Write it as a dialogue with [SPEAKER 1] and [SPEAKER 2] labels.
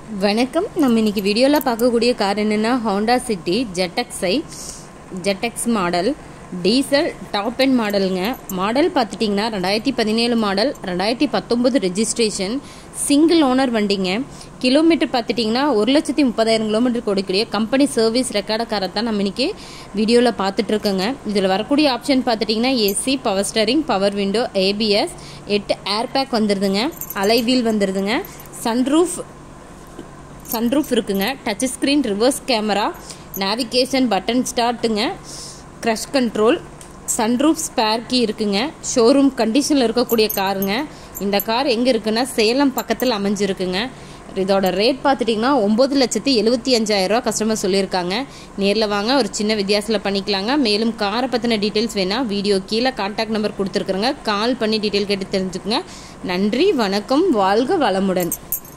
[SPEAKER 1] வணக்கம் நம்ம இன்னைக்கு வீடியோவில் பார்க்கக்கூடிய கார் என்னென்னா ஹோண்டா சிட்டி ஜெட்டக்ஸை ஜெட்டக்ஸ் மாடல் டீசல் டாப் அண்ட் மாடலுங்க மாடல் பார்த்துட்டிங்கன்னா ரெண்டாயிரத்தி பதினேழு மாடல் ரெண்டாயிரத்தி பத்தொம்பது ரெஜிஸ்ட்ரேஷன் சிங்கிள் ஓனர் வண்டிங்க கிலோமீட்டர் பார்த்துட்டிங்கன்னா ஒரு லட்சத்தி முப்பதாயிரம் கிலோமீட்டர் கொடுக்கக்கூடிய கம்பெனி சர்வீஸ் ரெக்கார்ட காரை தான் நம்ம இன்னைக்கு வீடியோவில் பார்த்துட்டு இருக்கோங்க இதில் வரக்கூடிய ஆப்ஷன் பார்த்துட்டிங்கன்னா AC power steering power window ABS எட்டு ஏர் பேக் வந்துடுதுங்க அலை வீல் வந்துடுதுங்க சன்ரூஃப் சன்ரூஃப் இருக்குங்க touch screen reverse camera navigation button ஸ்டார்ட்டுங்க cruise control sunroof spare key இருக்குங்க ஷோரூம் கண்டிஷனில் இருக்கக்கூடிய காருங்க இந்த கார் எங்கே இருக்குன்னா சேலம் பக்கத்தில் அமைஞ்சிருக்குங்க இதோட ரேட் பார்த்துட்டிங்கன்னா ஒம்பது லட்சத்தி எழுபத்தி அஞ்சாயிரரூவா கஸ்டமர் சொல்லியிருக்காங்க நேரில் வாங்க ஒரு சின்ன வித்தியாசத்தில் பண்ணிக்கலாங்க மேலும் காரை பற்றின டீட்டெயில்ஸ் வேணால் வீடியோ கீழே கான்டாக்ட் நம்பர் கொடுத்துருக்குறேங்க கால் பண்ணி டீட்டெயில் கேட்டு தெரிஞ்சுக்கோங்க நன்றி வணக்கம் வாழ்க வளமுடன்